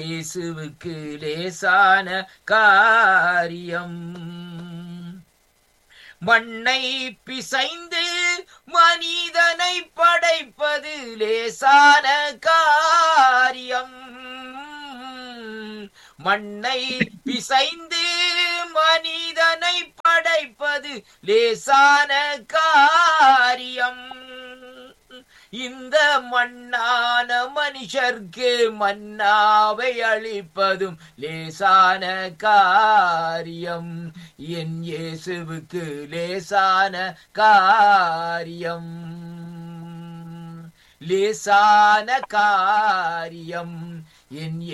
இயேசுவுக்கு லேசான காரியம் மண்ணை பிசைந்து மனிதனை படைப்பது லேசான காரியம் மண்ணை பிசைந்து மனிதனை படைப்பது லேசான காரியம் இந்த மண்ணான மனுஷர்க்கு மன்னாவை அளிப்பதும் லேசான காரியம் என் இயேசுவுக்கு லேசான காரியம் லேசான காரியம் என்